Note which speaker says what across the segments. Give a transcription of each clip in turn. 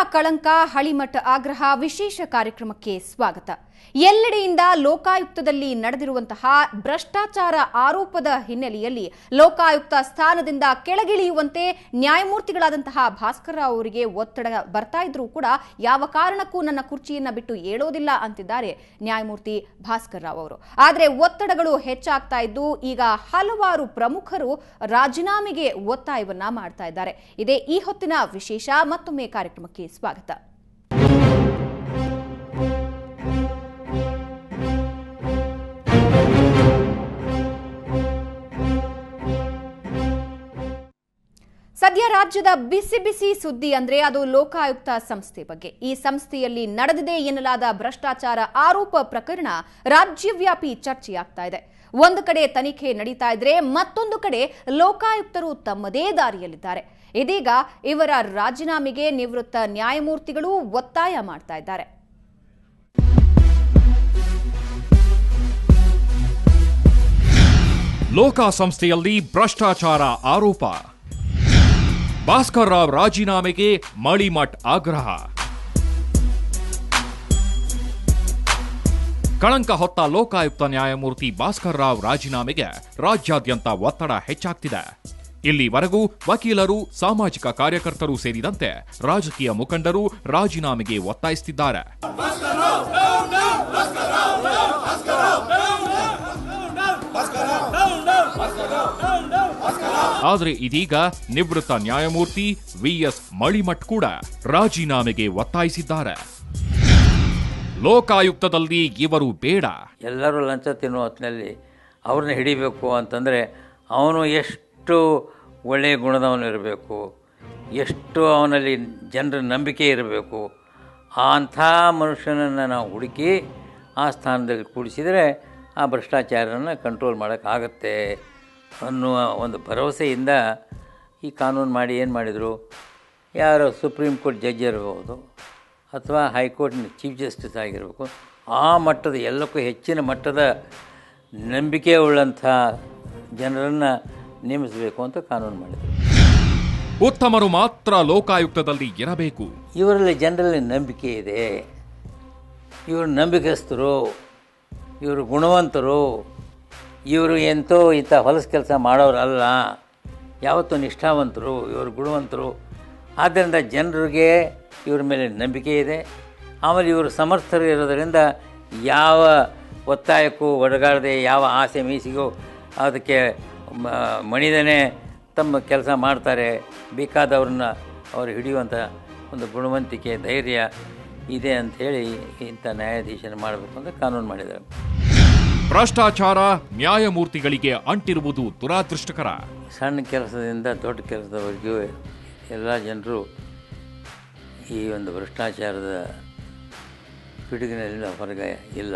Speaker 1: ಕಳಂಕ ಹಳಿಮಠ ಆಗ್ರಹ ವಿಶೇಷ ಕಾರ್ಯಕ್ರಮಕ್ಕೆ ಸ್ವಾಗತ ಎಲ್ಲೆಡೆಯಿಂದ ಲೋಕಾಯುಕ್ತದಲ್ಲಿ ನಡೆದಿರುವಂತಹ ಭ್ರಷ್ಟಾಚಾರ ಆರೋಪದ ಹಿನ್ನೆಲೆಯಲ್ಲಿ ಲೋಕಾಯುಕ್ತ ಸ್ಥಾನದಿಂದ ಕೆಳಗಿಳಿಯುವಂತೆ ನ್ಯಾಯಮೂರ್ತಿಗಳಾದಂತಹ ಭಾಸ್ಕರ ಅವರಿಗೆ ಒತ್ತಡ ಬರ್ತಾ ಇದ್ರೂ ಕೂಡ ಯಾವ ಕಾರಣಕ್ಕೂ ನನ್ನ ಕುರ್ಚಿಯನ್ನ ಬಿಟ್ಟು ಏಳೋದಿಲ್ಲ ಅಂತಿದ್ದಾರೆ ನ್ಯಾಯಮೂರ್ತಿ ಭಾಸ್ಕರ್ ರಾವ್ ಅವರು ಆದರೆ ಒತ್ತಡಗಳು ಹೆಚ್ಚಾಗ್ತಾ ಇದ್ದು ಈಗ ಹಲವಾರು ಪ್ರಮುಖರು ರಾಜೀನಾಮೆಗೆ ಒತ್ತಾಯವನ್ನ ಮಾಡ್ತಾ ಇದ್ದಾರೆ ಇದೇ ಈ ಹೊತ್ತಿನ ವಿಶೇಷ ಮತ್ತೊಮ್ಮೆ ಕಾರ್ಯಕ್ರಮಕ್ಕೆ ಸ್ವಾಗತ ಸದ್ಯ ರಾಜ್ಯದ ಬಿಸಿ ಬಿಸಿ ಸುದ್ದಿ ಅಂದ್ರೆ ಅದು ಲೋಕಾಯುಕ್ತ ಸಂಸ್ಥೆ ಬಗ್ಗೆ ಈ ಸಂಸ್ಥೆಯಲ್ಲಿ ನಡೆದಿದೆ ಎನ್ನಲಾದ ಭ್ರಷ್ಟಾಚಾರ ಆರೋಪ ಪ್ರಕರಣ ರಾಜ್ಯವ್ಯಾಪಿ ಚರ್ಚೆಯಾಗ್ತಾ ಇದೆ ಒಂದು ಕಡೆ ತನಿಖೆ ನಡೀತಾ ಇದ್ರೆ ಮತ್ತೊಂದು ಕಡೆ ಲೋಕಾಯುಕ್ತರು ತಮ್ಮದೇ ದಾರಿಯಲ್ಲಿದ್ದಾರೆ ಇದೀಗ ಇವರ ರಾಜೀನಾಮೆಗೆ ನಿವೃತ್ತ ನ್ಯಾಯಮೂರ್ತಿಗಳು ಒತ್ತಾಯ ಮಾಡ್ತಾ ಇದ್ದಾರೆ
Speaker 2: ಲೋಕ ಸಂಸ್ಥೆಯಲ್ಲಿ ಭ್ರಷ್ಟಾಚಾರ ಆರೋಪ ಭಾಸ್ಕರ್ ರಾವ್ ರಾಜೀನಾಮೆಗೆ ಮಳಿಮಠ್ ಆಗ್ರಹ ಕಳಂಕ ಹೊತ್ತ ಲೋಕಾಯುಕ್ತ ನ್ಯಾಯಮೂರ್ತಿ ಭಾಸ್ಕರ್ ರಾವ್ ರಾಜೀನಾಮೆಗೆ ರಾಜ್ಯಾದ್ಯಂತ ಒತ್ತಡ ಹೆಚ್ಚಾಗ್ತಿದೆ ಇಲ್ಲಿವರೆಗೂ ವಕೀಲರು ಸಾಮಾಜಿಕ ಕಾರ್ಯಕರ್ತರು ಸೇರಿದಂತೆ ರಾಜಕೀಯ ಮುಖಂಡರು ರಾಜೀನಾಮೆಗೆ ಒತ್ತಾಯಿಸುತ್ತಿದ್ದಾರೆ ಆದರೆ ಇದೀಗ ನಿವೃತ್ತ ನ್ಯಾಯಮೂರ್ತಿ ವಿಎಸ್ ಮಳಿಮಠ್ ಕೂಡ ರಾಜೀನಾಮೆಗೆ ಒತ್ತಾಯಿಸಿದ್ದಾರೆ ಲೋಕಾಯುಕ್ತದಲ್ಲಿ ಇವರು ಬೇಡ
Speaker 3: ಎಲ್ಲರೂ ಲಂಚ ತಿನ್ನುವ ಹೊತ್ತಿನಲ್ಲಿ ಅವ್ರನ್ನ ಹಿಡಿಬೇಕು ಅಂತಂದರೆ ಅವನು ಎಷ್ಟು ಒಳ್ಳೆಯ ಗುಣದವನು ಇರಬೇಕು ಎಷ್ಟು ಅವನಲ್ಲಿ ಜನರ ನಂಬಿಕೆ ಇರಬೇಕು ಅಂಥ ಮನುಷ್ಯನನ್ನು ನಾವು ಹುಡುಕಿ ಆ ಸ್ಥಾನದಲ್ಲಿ ಕೂಡಿಸಿದರೆ ಆ ಭ್ರಷ್ಟಾಚಾರನ ಕಂಟ್ರೋಲ್ ಮಾಡೋಕ್ಕಾಗತ್ತೆ ಅನ್ನುವ ಒಂದು ಭರವಸೆಯಿಂದ ಈ ಕಾನೂನು ಮಾಡಿ ಏನು ಮಾಡಿದರು ಯಾರು ಸುಪ್ರೀಂ ಕೋರ್ಟ್ ಜಡ್ಜ್ ಇರಬಹುದು ಅಥವಾ ಹೈಕೋರ್ಟ್ನ ಚೀಫ್ ಜಸ್ಟಿಸ್ ಆಗಿರಬೇಕು ಆ ಮಟ್ಟದ ಎಲ್ಲಕ್ಕೂ ಹೆಚ್ಚಿನ ಮಟ್ಟದ ನಂಬಿಕೆ ಉಳ್ಳಂಥ ಜನರನ್ನು ನೇಮಿಸಬೇಕು ಅಂತ ಕಾನೂನು ಮಾಡಿದರು
Speaker 2: ಉತ್ತಮರು ಮಾತ್ರ ಲೋಕಾಯುಕ್ತದಲ್ಲಿ ಇರಬೇಕು
Speaker 3: ಇವರಲ್ಲಿ ಜನರಲ್ಲಿ ನಂಬಿಕೆ ಇದೆ ಇವರು ನಂಬಿಕಸ್ಥರು ಇವರು ಗುಣವಂತರು ಇವರು ಎಂತೋ ಇಂಥ ಹೊಲಸು ಕೆಲಸ ಮಾಡೋರಲ್ಲ ಯಾವತ್ತೂ ನಿಷ್ಠಾವಂತರು ಇವರು ಗುಣವಂತರು ಆದ್ದರಿಂದ ಜನರಿಗೆ ಇವ್ರ ಮೇಲೆ ನಂಬಿಕೆ ಇದೆ ಆಮೇಲೆ ಇವರು ಸಮರ್ಥರು ಇರೋದರಿಂದ ಯಾವ ಒತ್ತಾಯಕ್ಕೂ ಒಡಗಾಡದೆ ಯಾವ ಆಸೆ ಮೀಸಿಗೂ ಅದಕ್ಕೆ ಮ- ಮಣಿದನೇ ತಮ್ಮ ಕೆಲಸ ಮಾಡ್ತಾರೆ ಬೇಕಾದವ್ರನ್ನ ಅವರು ಹಿಡಿಯುವಂಥ ಒಂದು ಗುಣವಂತಿಕೆ ಧೈರ್ಯ ಇದೆ ಅಂಥೇಳಿ ಇಂಥ ನ್ಯಾಯಾಧೀಶನ ಮಾಡಬೇಕು ಅಂತ ಕಾನೂನು ಮಾಡಿದ್ದಾರೆ
Speaker 2: ಭ್ರಷ್ಟಾಚಾರ ನ್ಯಾಯಮೂರ್ತಿಗಳಿಗೆ ಅಂಟಿರುವುದು ದುರಾದೃಷ್ಟಕರ
Speaker 3: ಸಣ್ಣ ಕೆಲಸದಿಂದ ದೊಡ್ಡ ಕೆಲಸದವರೆಗೂ ಎಲ್ಲ ಜನರು ಈ ಒಂದು ಭ್ರಷ್ಟಾಚಾರದ ಪಿಡುಗಿನಲ್ಲಿ ಹೊರಗೆ ಇಲ್ಲ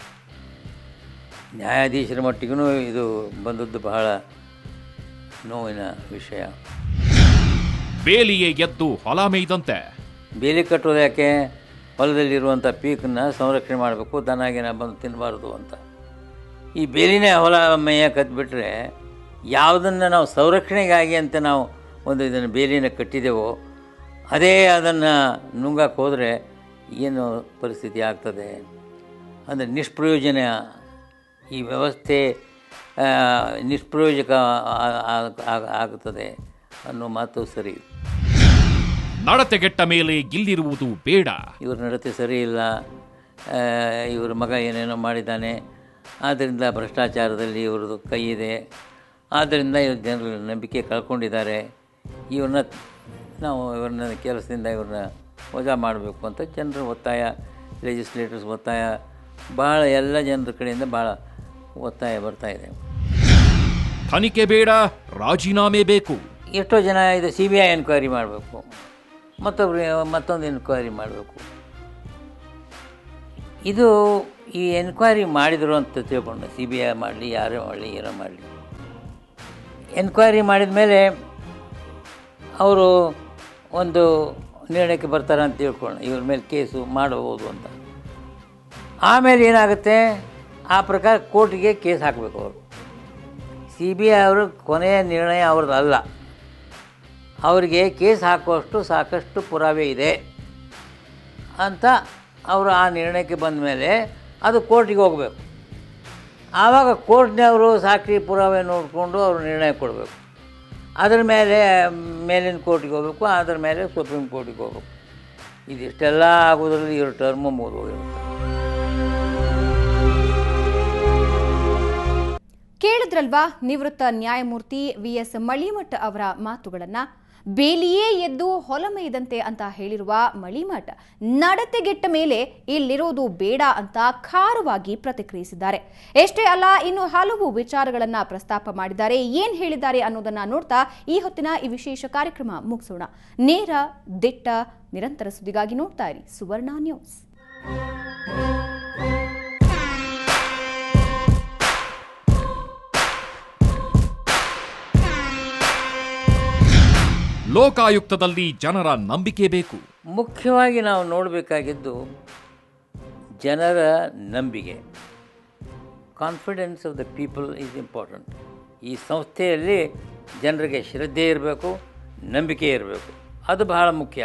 Speaker 3: ನ್ಯಾಯಾಧೀಶರ ಮಟ್ಟಿಗೂ ಇದು ಬಂದದ್ದು ಬಹಳ ನೋವಿನ ವಿಷಯ
Speaker 2: ಬೇಲಿಯೇ ಎದ್ದು ಹೊಲ ಮೇಯ್ದಂತೆ
Speaker 3: ಬೇಲಿ ಕಟ್ಟೋದು ಯಾಕೆ ಹೊಲದಲ್ಲಿರುವಂಥ ಪೀಕನ್ನ ಸಂರಕ್ಷಣೆ ಮಾಡಬೇಕು ದನಾಗಿನ ಬಂದು ತಿನ್ನಬಾರ್ದು ಅಂತ ಈ ಬೇಲಿನೇ ಹೊಲ ಮೇಯ ಕದ್ಬಿಟ್ರೆ ಯಾವುದನ್ನು ನಾವು ಸಂರಕ್ಷಣೆಗಾಗಿ ಅಂತ ನಾವು ಒಂದು ಇದನ್ನು ಬೇಲಿನ ಕಟ್ಟಿದೆವೋ ಅದೇ ಅದನ್ನು ನುಂಗಕ್ಕೆ ಹೋದರೆ ಏನು ಪರಿಸ್ಥಿತಿ ಆಗ್ತದೆ ಅಂದರೆ ನಿಷ್ಪ್ರಯೋಜನ ಈ ವ್ಯವಸ್ಥೆ ಆ, ನಿಷ್ಪ್ರಯೋಜಕ ಆ- ಆ- ಆ- ಆಗುತ್ತದೆ ಅನ್ನೋ ಮಾತು ಸರಿ
Speaker 2: ನಡತೆಗೆಟ್ಟ ಮೇಲೆ ಇಲ್ಲಿರುವುದು ಬೇಡ
Speaker 3: ಇವ್ರ ನಡತೆ ಸರಿ ಇಲ್ಲ ಆ, ಇವ್ರ ಮಗ ಏನೇನೋ ಮಾಡಿದ್ದಾನೆ ಆದ್ದರಿಂದ ಭ್ರಷ್ಟಾಚಾರದಲ್ಲಿ ಇವ್ರದ್ದು ಕೈ ಇದೆ ಆದ್ದರಿಂದ ಇವ್ರ ಜನರ ನಂಬಿಕೆ ಕಳ್ಕೊಂಡಿದ್ದಾರೆ ಇವ್ರನ್ನ ನಾವು ಇವ್ರನ್ನ ಕೆಲಸದಿಂದ ಇವ್ರನ್ನ ವಜಾ ಮಾಡಬೇಕು ಅಂತ ಜನರ ಒತ್ತಾಯ ಲೆಜಿಸ್ಲೇಟರ್ಸ್ ಒತ್ತಾಯ ಭಾಳ ಎಲ್ಲ ಜನರ ಕಡೆಯಿಂದ ಭಾಳ ಒತ್ತಾಯ ಬರ್ತಾ ಇದೆ
Speaker 2: ತನಿಖೆ ಬೇಡ ರಾಜೀನಾಮೆ ಬೇಕು
Speaker 3: ಎಷ್ಟೋ ಜನ ಇದು ಸಿ ಬಿ ಐ ಎನ್ಕ್ವೈರಿ ಮಾಡಬೇಕು ಮತ್ತೊಬ್ರು ಮತ್ತೊಂದು ಎನ್ಕ್ವೈರಿ ಮಾಡಬೇಕು ಇದು ಈ ಎನ್ಕ್ವೈರಿ ಮಾಡಿದರು ಅಂತ ತಿಳ್ಕೊಂಡು ಸಿ ಬಿ ಐ ಮಾಡಲಿ ಯಾರೇ ಮಾಡಲಿ ಏನೋ ಮಾಡಲಿ ಎನ್ಕ್ವೈರಿ ಮಾಡಿದ ಮೇಲೆ ಅವರು ಒಂದು ನಿರ್ಣಯಕ್ಕೆ ಬರ್ತಾರೆ ಅಂತ ತಿಳ್ಕೊಂಡು ಇವ್ರ ಮೇಲೆ ಕೇಸು ಮಾಡಬಹುದು ಅಂತ ಆಮೇಲೆ ಏನಾಗುತ್ತೆ ಆ ಪ್ರಕಾರ ಕೋರ್ಟಿಗೆ ಕೇಸ್ ಹಾಕಬೇಕು ಅವರು ಸಿ ಬಿ ಐ ಅವರು ಕೊನೆಯ ನಿರ್ಣಯ ಅವ್ರದ್ದು ಅಲ್ಲ ಅವರಿಗೆ ಕೇಸ್ ಹಾಕುವಷ್ಟು ಸಾಕಷ್ಟು ಪುರಾವೆ ಇದೆ ಅಂತ ಅವರು ಆ ನಿರ್ಣಯಕ್ಕೆ ಬಂದ ಮೇಲೆ ಅದು ಕೋರ್ಟಿಗೆ ಹೋಗಬೇಕು ಆವಾಗ ಕೋರ್ಟ್ನವರು ಸಾಕ್ಷಿ ಪುರಾವೆ ನೋಡಿಕೊಂಡು ಅವರು ನಿರ್ಣಯ ಕೊಡಬೇಕು ಅದರ ಮೇಲೆ ಮೇಲಿನ ಕೋರ್ಟಿಗೆ ಹೋಗಬೇಕು ಅದರ ಮೇಲೆ ಸುಪ್ರೀಂ ಕೋರ್ಟಿಗೆ ಹೋಗಬೇಕು ಇದಿಷ್ಟೆಲ್ಲ ಆಗೋದ್ರಲ್ಲಿ ಇವ್ರ ಟರ್ಮು ಮುಗಿದೋಗಿರುತ್ತೆ
Speaker 1: ಕೇಳಿದ್ರಲ್ವಾ ನಿವೃತ್ತ ನ್ಯಾಯಮೂರ್ತಿ ವಿ ಎಸ್ ಮಳಿಮಠ್ ಅವರ ಮಾತುಗಳನ್ನ ಬೇಲಿಯೇ ಎದ್ದು ಹೊಲಮೈದಂತೆ ಅಂತ ಹೇಳಿರುವ ಮಳಿಮಠ್ ನಡತೆಗೆಟ್ಟ ಮೇಲೆ ಇಲ್ಲಿರೋದು ಬೇಡ ಅಂತ ಖಾರವಾಗಿ ಪ್ರತಿಕ್ರಿಯಿಸಿದ್ದಾರೆ ಎಷ್ಟೇ ಅಲ್ಲ ಇನ್ನು ಹಲವು ವಿಚಾರಗಳನ್ನ ಪ್ರಸ್ತಾಪ ಮಾಡಿದ್ದಾರೆ ಏನ್ ಹೇಳಿದ್ದಾರೆ ಅನ್ನೋದನ್ನ ನೋಡ್ತಾ ಈ ಹೊತ್ತಿನ ಈ ವಿಶೇಷ ಕಾರ್ಯಕ್ರಮ ಮುಗಿಸೋಣ ನೇರ ದಿಟ್ಟ ನಿರಂತರ ಸುದ್ದಿಗಾಗಿ ನೋಡ್ತಾ ಇರಿ ಸುವರ್ಣ ನ್ಯೂಸ್
Speaker 2: ಲೋಕಾಯುಕ್ತದಲ್ಲಿ ಜನರ ನಂಬಿಕೆ ಬೇಕು
Speaker 3: ಮುಖ್ಯವಾಗಿ ನಾವು ನೋಡಬೇಕಾಗಿದ್ದು ಜನರ ನಂಬಿಕೆ confidence of the people is important ಈ ಸಂಸ್ಥೆಯಲ್ಲಿ ಜನರಿಗೆ ಶ್ರದ್ಧೆ ಇರಬೇಕು ನಂಬಿಕೆ ಇರಬೇಕು ಅದು ಬಹಳ ಮುಖ್ಯ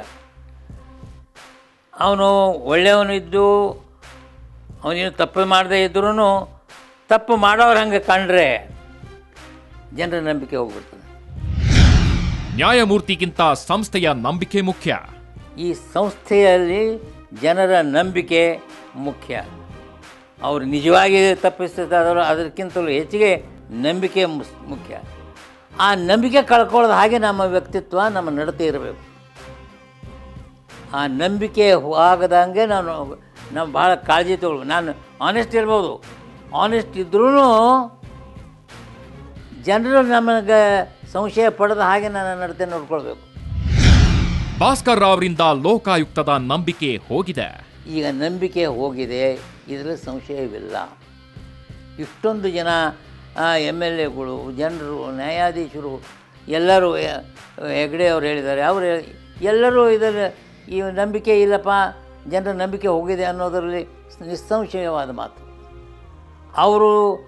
Speaker 3: ಅವನು ಒಳ್ಳೆಯವನು ಇದ್ದು ಅವನೇನು ತಪ್ಪು ಮಾಡದೇ ಇದ್ರೂ ತಪ್ಪು ಮಾಡೋರು ಹಂಗೆ ಕಂಡ್ರೆ ಜನರ ನಂಬಿಕೆ ಹೋಗ್ಬಿಡ್ತದೆ
Speaker 2: ನ್ಯಾಯಮೂರ್ತಿಗಿಂತ ಸಂಸ್ಥೆಯ ನಂಬಿಕೆ ಮುಖ್ಯ
Speaker 3: ಈ ಸಂಸ್ಥೆಯಲ್ಲಿ ಜನರ ನಂಬಿಕೆ ಮುಖ್ಯ ಅವರು ನಿಜವಾಗಿ ತಪ್ಪಿಸ್ತಿದ್ದಾರೋ ಅದಕ್ಕಿಂತಲೂ ಹೆಚ್ಚಿಗೆ ನಂಬಿಕೆ ಮುಸ್- ಮುಖ್ಯ ಆ ನಂಬಿಕೆ ಕಳ್ಕೊಳ್ಳೋದು ಹಾಗೆ ನಮ್ಮ ವ್ಯಕ್ತಿತ್ವ ನಮ್ಮ ನಡತೆ ಇರಬೇಕು ಆ ನಂಬಿಕೆ ಆಗದಂಗೆ ನಾನು ನಾವು ಭಾಳ ಕಾಳಜಿ ತಗೊಳ್ಬೇಕು ನಾನು ಆನೆಸ್ಟ್ ಇರ್ಬೋದು ಆನೆಸ್ಟ್ ಇದ್ರೂ ಜನರು ನಮಗೆ ಸಂಶಯ ಪಡೆದ ಹಾಗೆ ನನ್ನ ನಡತೆ ನೋಡ್ಕೊಳ್ಬೇಕು
Speaker 2: ಭಾಸ್ಕರ್ ರಾವ್ರಿಂದ ಲೋಕಾಯುಕ್ತದ ನಂಬಿಕೆ ಹೋಗಿದೆ
Speaker 3: ಈಗ ನಂಬಿಕೆ ಹೋಗಿದೆ ಇದರಲ್ಲಿ ಸಂಶಯವಿಲ್ಲ ಇಷ್ಟೊಂದು ಜನ ಎಮ್ ಎಲ್ ಎಗಳು ಜನರು ನ್ಯಾಯಾಧೀಶರು ಎಲ್ಲರೂ ಯ- ಹೆಗ್ಡೆ ಅವರು ಹೇಳಿದ್ದಾರೆ ಅವರು ಎಲ್ಲರೂ ಇದರ ಈ ನಂಬಿಕೆ ಇಲ್ಲಪ್ಪ ಜನರ ನಂಬಿಕೆ ಹೋಗಿದೆ ಅನ್ನೋದರಲ್ಲಿ ನಿಸ್ಸಂಶಯವಾದ ಮಾತು ಅವರು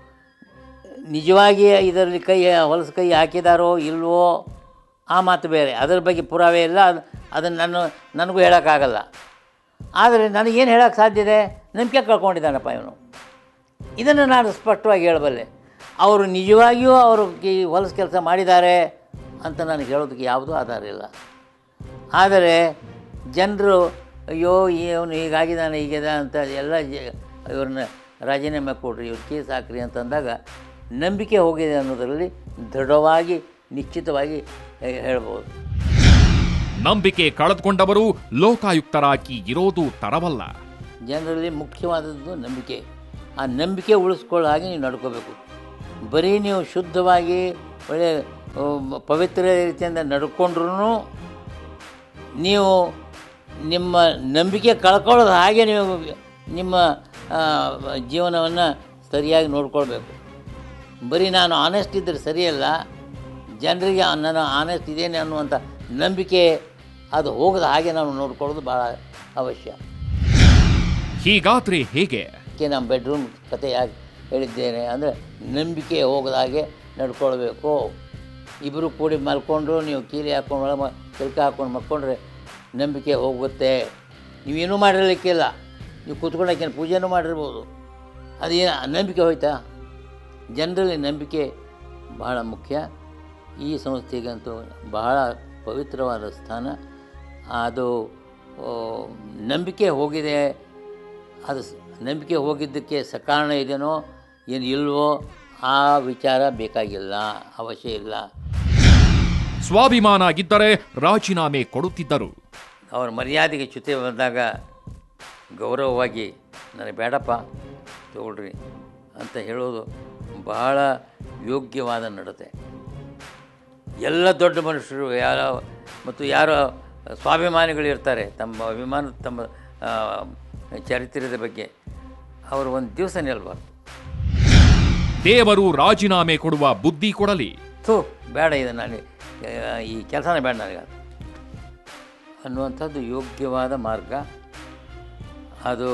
Speaker 3: ನಿಜವಾಗಿ ಇದರಲ್ಲಿ ಕೈ ಹೊಲಸು ಕೈ ಹಾಕಿದಾರೋ ಇಲ್ವೋ ಆ ಮಾತು ಬೇರೆ ಅದರ ಬಗ್ಗೆ ಪುರಾವೆ ಇಲ್ಲ ಅದು ಅದನ್ನು ನಾನು ನನಗೂ ಹೇಳೋಕ್ಕಾಗಲ್ಲ ಆದರೆ ನನಗೇನು ಹೇಳೋಕ್ಕೆ ಸಾಧ್ಯ ಇದೆ ನಂಬಿಕೆ ಕಳ್ಕೊಂಡಿದ್ದಾನಪ್ಪ ಇವನು ಇದನ್ನು ನಾನು ಸ್ಪಷ್ಟವಾಗಿ ಹೇಳಬಲ್ಲೆ ಅವರು ನಿಜವಾಗಿಯೂ ಅವರು ಈ ಹೊಲಸು ಕೆಲಸ ಮಾಡಿದ್ದಾರೆ ಅಂತ ನನಗೆ ಹೇಳೋದಕ್ಕೆ ಯಾವುದೂ ಆಧಾರ ಇಲ್ಲ ಆದರೆ ಜನರು ಅಯ್ಯೋ ಇವನು ಹೀಗಾಗಿದ್ದಾನೆ ಹೀಗಿದೆ ಅಂತ ಎಲ್ಲ ಜ- ಇವ್ರನ್ನ ರಾಜೀನಾಮೆ ಕೊಡ್ರಿ ಇವ್ರು ಕೇಸ್ ಹಾಕ್ರಿ ಅಂತಂದಾಗ ನಂಬಿಕೆ ಹೋಗಿದೆ ಅನ್ನೋದರಲ್ಲಿ ದೃಢವಾಗಿ ನಿಶ್ಚಿತವಾಗಿ ಹೇ- ಹೇಳ್ಬೋದು
Speaker 2: ನಂಬಿಕೆ ಕಳೆದುಕೊಂಡವರು ಲೋಕಾಯುಕ್ತರಾಗಿ ಇರೋದು ತರವಲ್ಲ
Speaker 3: ಜನರಲ್ಲಿ ಮುಖ್ಯವಾದದ್ದು ನಂಬಿಕೆ ಆ ನಂಬಿಕೆ ಉಳಿಸ್ಕೊಳ್ಳೋ ಹಾಗೆ ನೀವು ನಡ್ಕೋಬೇಕು ಬರೀ ನೀವು ಶುದ್ಧವಾಗಿ ಒಳ್ಳೆ ಆ, ಪವಿತ್ರ ರೀತಿಯಿಂದ ನಡ್ಕೊಂಡ್ರೂ ನೀವು ನಿಮ್ಮ ನಂಬಿಕೆ ಕಳ್ಕೊಳ್ಳೋದು ಹಾಗೆ ನೀವು ನಿಮ್ಮ ಜೀವನವನ್ನು ಸರಿಯಾಗಿ ನೋಡ್ಕೊಳ್ಬೇಕು ಬರೀ ನಾನು ಆನೆಸ್ಟ್ ಇದ್ದರೆ ಸರಿಯಲ್ಲ ಜನರಿಗೆ ನಾನು ಆನೆಸ್ಟ್ ಇದ್ದೇನೆ ಅನ್ನುವಂಥ ನಂಬಿಕೆ ಅದು ಹೋಗದ ಹಾಗೆ ನಾವು ನೋಡ್ಕೊಳ್ಳೋದು ಭಾಳ ಅವಶ್ಯ
Speaker 2: ಹೀಗಾದ್ರೆ ಹೇಗೆ
Speaker 3: ಅದಕ್ಕೆ ನಮ್ಮ ಬೆಡ್ರೂಮ್ ಕತೆ ಯಾಕೆ ಹೇಳಿದ್ದೇನೆ ಅಂದರೆ ನಂಬಿಕೆ ಹೋಗದ ಹಾಗೆ ನಡ್ಕೊಳ್ಬೇಕು ಇಬ್ಬರು ಕೂಡಿ ಮಲ್ಕೊಂಡು ನೀವು ಕೀಲಿ ಹಾಕ್ಕೊಂಡು ಒಳಗೆ ಮ ಚಿಲ್ಕ ಹಾಕ್ಕೊಂಡು ಮಲ್ಕೊಂಡ್ರೆ ನಂಬಿಕೆ ಹೋಗುತ್ತೆ ನೀವೇನೂ ಮಾಡಿರಲಿಕ್ಕಿಲ್ಲ ನೀವು ಕೂತ್ಕೊಂಡಾಕೇನು ಪೂಜೆನೂ ಮಾಡಿರ್ಬೋದು ಅದೇನು ನಂಬಿಕೆ ಹೋಯ್ತಾ ಜನರಲ್ಲಿ ನಂಬಿಕೆ ಬಹಳ ಮುಖ್ಯ ಈ ಸಂಸ್ಥೆಗಂತೂ ಬಹಳ ಪವಿತ್ರವಾದ ಸ್ಥಾನ ಅದು ಆ, ನಂಬಿಕೆ ಹೋಗಿದೆ ಅದು ಸ- ನಂಬಿಕೆ ಹೋಗಿದ್ದಕ್ಕೆ ಸಕಾರಣ ಇದೆಯೋ ಏನು ಇಲ್ವೋ ಆ ವಿಚಾರ ಬೇಕಾಗಿಲ್ಲ ಅವಶ್ಯ ಇಲ್ಲ
Speaker 2: ಸ್ವಾಭಿಮಾನ ಇದ್ದರೆ ರಾಜೀನಾಮೆ ಕೊಡುತ್ತಿದ್ದರು
Speaker 3: ಅವ್ರ ಮರ್ಯಾದೆಗೆ ಚ್ಯುತಿ ಬಂದಾಗ ಗೌರವವಾಗಿ ನನಗೆ ಬೇಡಪ್ಪ ತಗೊಳ್ರಿ ಅಂತ ಹೇಳೋದು ಬಹಳ ಯೋಗ್ಯವಾದ ನಡತೆ ಎಲ್ಲ ದೊಡ್ಡ ಮನುಷ್ಯರು ಯಾರ ಮತ್ತು ಯಾರೋ ಸ್ವಾಭಿಮಾನಿಗಳಿರ್ತಾರೆ ತಮ್ಮ ಅಭಿಮಾನ ತಮ್ಮ ಆ, ಚರಿತ್ರೆದ ಬಗ್ಗೆ ಅವರು ಒಂದು ದಿವಸ ನಿಲ್ಬಾರ್ದು
Speaker 2: ದೇವರು ರಾಜೀನಾಮೆ ಕೊಡುವ ಬುದ್ಧಿ ಕೊಡಲಿ
Speaker 3: ಥೂ ಬೇಡ ಇದು ನಾನು ಈ ಕೆಲಸನೇ ಬೇಡ ನನಗೆ ಅದು ಅನ್ನುವಂಥದ್ದು ಯೋಗ್ಯವಾದ ಮಾರ್ಗ ಅದು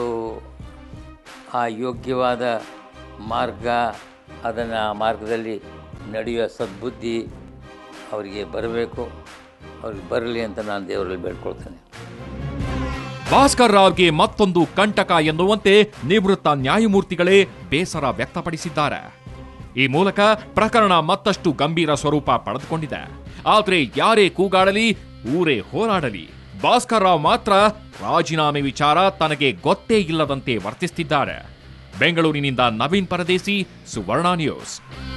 Speaker 3: ಆ ಯೋಗ್ಯವಾದ ಮಾರ್ಗ ಅದನ್ನು ಆ ಮಾರ್ಗದಲ್ಲಿ ನಡೆಯುವ ಸದ್ಬುದ್ಧಿ ಅವರಿಗೆ ಬರಬೇಕು ಅವ್ರಿಗೆ ಬರಲಿ ಅಂತ ನಾನು ದೇವರಲ್ಲಿ ಬೇಡ್ಕೊಳ್ತೇನೆ
Speaker 2: ಭಾಸ್ಕರ್ ರಾವ್ಗೆ ಮತ್ತೊಂದು ಕಂಟಕ ಎನ್ನುವಂತೆ ನಿವೃತ್ತ ನ್ಯಾಯಮೂರ್ತಿಗಳೇ ಬೇಸರ ವ್ಯಕ್ತಪಡಿಸಿದ್ದಾರೆ ಈ ಮೂಲಕ ಪ್ರಕರಣ ಮತ್ತಷ್ಟು ಗಂಭೀರ ಸ್ವರೂಪ ಪಡೆದುಕೊಂಡಿದೆ ಆದ್ರೆ ಯಾರೇ ಕೂಗಾಡಲಿ ಊರೇ ಹೋರಾಡಲಿ ಭಾಸ್ಕರ್ ರಾವ್ ಮಾತ್ರ ರಾಜೀನಾಮೆ ವಿಚಾರ ತನಗೆ ಗೊತ್ತೇ ಇಲ್ಲದಂತೆ ವರ್ತಿಸ್ತಿದ್ದಾರೆ ಬೆಂಗಳೂರಿನಿಂದ ನವೀನ್ ಪರದೇಸಿ ಸುವರ್ಣ ನ್ಯೂಸ್